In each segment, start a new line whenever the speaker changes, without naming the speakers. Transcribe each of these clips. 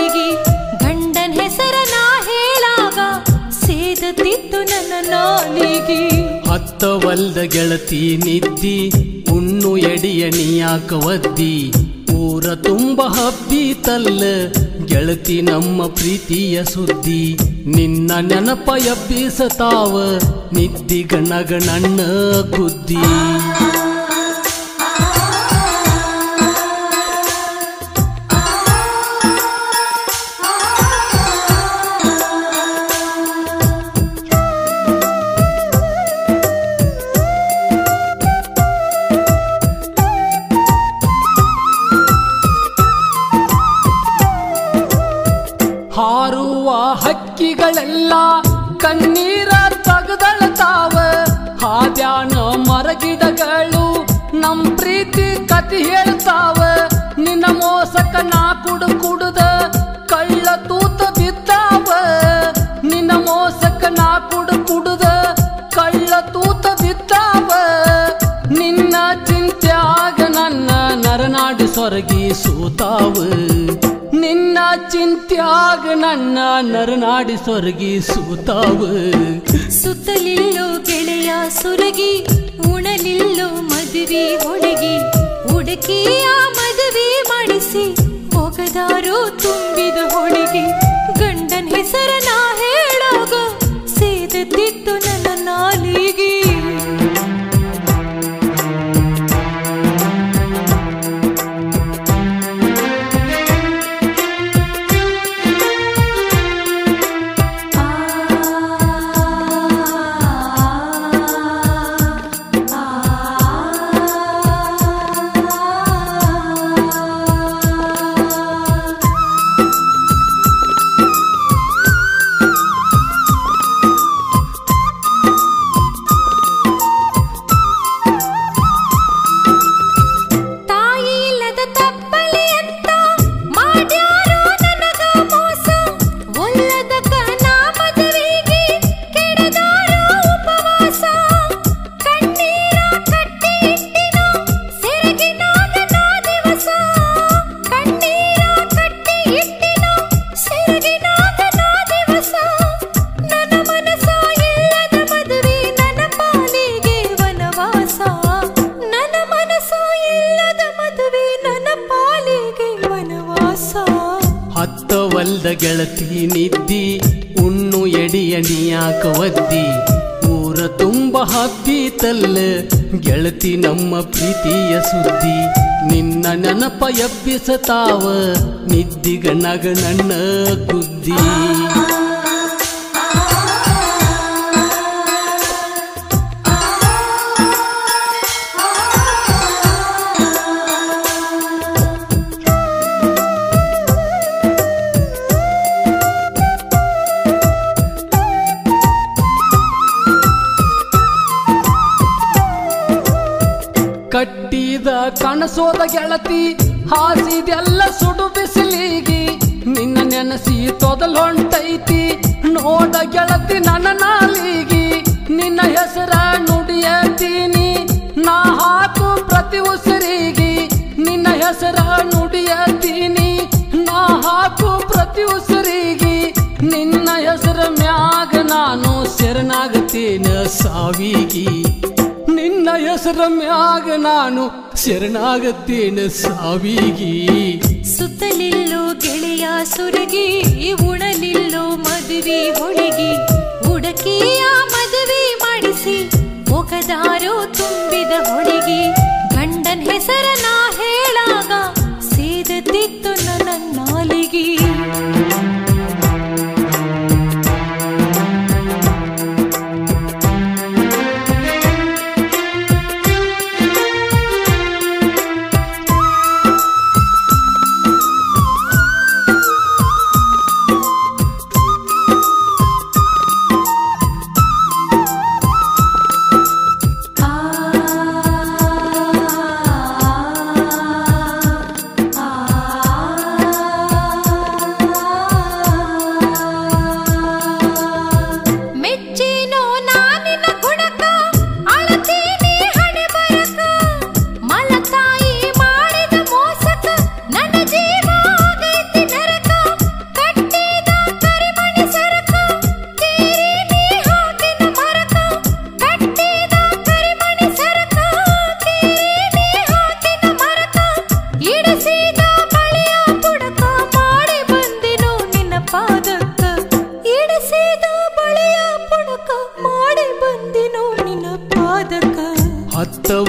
ಹೊಳಿಗಿ ಗಂಡನ್ ಹೆಸರ ನಾ ಹೇಳಾಗ ಸೇದತಿತ್ತು ನನ್ನ ನಾಲಿಗೆ
ಹತ್ತವಲ್ದ ಗೆಳತಿ ನಿದ್ದಿ ಉಣ್ಣು ಎಡಿಯ ನೀಯಾಕ ಒದ್ದಿ ಊರ ತುಂಬ ಹಬ್ಬಿತಲ್ಲ ಗೆಳತಿ ನಮ್ಮ ಪ್ರೀತಿಯ ಸುದ್ದಿ ನಿನ್ನ ನೆನಪ ಎಬ್ಬಿಸತಾವ ನಿದ್ದಿ ಗಣಗಣಣ್ಣ ಗುದ್ದಿ ಹಾರುವ ಹಕ್ಕಿಗಳೆಲ್ಲ ಕಣ್ಣೀರ ತಗದಳ್ತಾವ ಹಾದ್ಯಾಣ ಮರಗಿಡಗಳು ನಮ್ ಪ್ರೀತಿ ಕತಿ ಹೇಳ್ತಾವ ನಿನ್ನ ಮೋಸಕ ನಾ ಕುಡು ಕುಡುದ ಕಳ್ಳ ತೂತ ಬಿದ್ದಾವ ನಿನ್ನ ಮೋಸಕ ನಾ ಕುಡು ಕುಡುದ ಕಳ್ಳ ತೂತ ಬಿದ್ದಾವ ನಿನ್ನ ಚಿಂತ್ಯಾಗ ನನ್ನ ನರನಾಡಿ ಸೊರಗಿ ಸೂತಾವ ನಿನ್ನ ಚಿಂತ್ಯಾಗ ನನ್ನ ನರನಾಡಿ ಸೊರಗಿ ಸೂತಾವ
ಸುತ್ತಲಿಲ್ಲೋ ಗೆಳೆಯ ಸುರಗಿ ಉಣಲಿಲ್ಲೋ ಮದುವೆ ಹೊಳಗಿ ಹುಡುಕಿಯ ಮದುವೆ ಮಾಡಿಸಿ ಮೊಗದಾರೋ ತುಂಬಿದ ಹೊಳಿಗೆ ಗಂಡನ್ ಹೆಸರ ನಾ ಹೇಳಾಗ ಸೇದತಿತ್ತು ನನ್ನ ನಾಲಿಗೆ ತಾಯಿ ಇಲ್ಲದ ತಪ್ಪಲಿ ಅಂತ ಮಾಡ್ಯಾರೋ ನನಗ ಮೋಸ ಒಲ್ಲದಕ್ಕ ನಾ ಮದುವೆಗೆ ಕೆಡದಾರೋ ಉಪವಾಸ ಕಣ್ಣೀರ ಕಟ್ಟಿ ಇಟ್ಟಿನೋ ಸೆರಗಿನಾಗ ನಾ ದಿವಸ ಕಣ್ಣೀರ ಕಟ್ಟಿ ಇಟ್ಟಿನೋ ಸೆರಗಿನಾಗ ನಾ ದಿವಸ ನನ್ನ ಮನಸ ಇಲ್ಲದ ಮದುವೆ ನನ್ನ ಪಾಲಿಗೆ ವನವಾಸ ನನ್ನ ಮನಸ ಇಲ್ಲದ ಮದುವೆ ನನ್ನ ಪಾಲಿಗೆ ವನವಾಸ
ಹತ್ತವಲ್ದ ಗೆಳತಿ ನಿದ್ದಿ ಉಣ್ಣು ಎಡಿಯ ನೀಯಾಕ ಒದ್ದಿ ಊರ ತುಂಬ ಹಬ್ಬಿತಲ್ಲ ಗೆಳತಿ ನಮ್ಮ ಪ್ರೀತಿಯ ಸುದ್ದಿ ನಿನ್ನ ನೆನಪ ಎಬ್ಬಿಸತಾವ ನಿದ್ದಿಗಣಗ ನನ್ನ ಗುದ್ದಿ ಕಟ್ಟಿದ ಕನಸೋದ ಗೆಳತಿ ಹಾಸಿದೆಲ್ಲ ಸುಡು ಬಿಸಿಲಿಗಿ ನಿನ್ನ ನೆನಸಿ ತೊದಲೊಂಟೈತಿ ನೋಡ ಗೆಳತಿ ನನ್ನ ನಾಲಿಗಿ ನಿನ್ನ ಹೆಸರ ನುಡಿಯತೀನಿ ನಾ ಹಾಕು ಪ್ರತಿ ಉಸಿರಿಗೆ ನಿನ್ನ ಹೆಸರ ನುಡಿಯತೀನಿ ನಾ ಹಾಕು ಪ್ರತಿ ಉಸಿರಿಗೆ ನಿನ್ನ ಹೆಸರ ಮ್ಯಾಗ ನಾನು ಶರಣಾಗತೇನ ಸಾವಿಗಿ ನಿನ್ನ ಹೆಸರ ಮ್ಯಾಗ ನಾನು ಶರಣಾಗತ್ತೇನ ಸಾವಿಗಿ
ಸುತ್ತಲಿಲ್ಲೋ ಗೆಳೆಯ ಸುರಗಿ ಉಣಲಿಲ್ಲೋ ಮದುವೆ ಹೊಳಿಗಿ ಹುಡುಕಿಯ ಮದುವೆ ಮಾಡಿಸಿ ಮೊಗದಾರೋ ತುಂಬಿದ ಹೊಳಿಗೆ ಗಂಡನ್ ಹೆಸರ ನಾ ಹೇಳಾಗ ಸೇದತಿತ್ತು ನನ್ನ ನಾಲಿಗೆ ಆ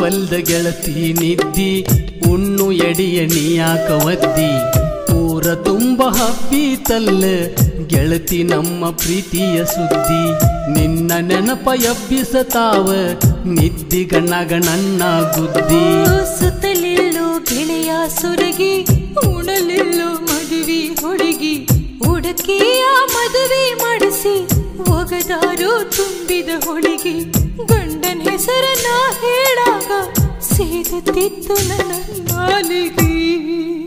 ವಲ್ದ ಗೆಳತಿ ನಿದ್ದಿ ಉಣ್ಣು ಎಡಿಯ ನೀಯಾಕ ಒದ್ದಿ ಊರ ತುಂಬ ಹಬ್ಬಿತಲ್ಲ ಗೆಳತಿ ನಮ್ಮ ಪ್ರೀತಿಯ ಸುದ್ದಿ ನಿನ್ನ ನೆನಪ ಎಬ್ಬಿಸತಾವ ನಿದ್ದಿ ಗಣ್ಣಗ ನನ್ನ ಗುದ್ದಿ
ಸುತ್ತಲಿಲ್ಲೋ ಗೆಳೆಯ ಸುರಗಿ ಉಣಲಿಲ್ಲೋ ಮದುವೆ ಹುಡುಗಿ ಉಡಕಿಯ ಮದುವೆ ಮಾಡಿಸಿ ಒಗದಾರೋ ತುಂಬಿದ ಹೊಳಿಗೆ ಗಂಡನ ಹೆಸರನ್ನ ಹೇಳಾಗ ಸೇದುತ್ತಿತ್ತು ನನ್ನ ನಾಲಿಗೆ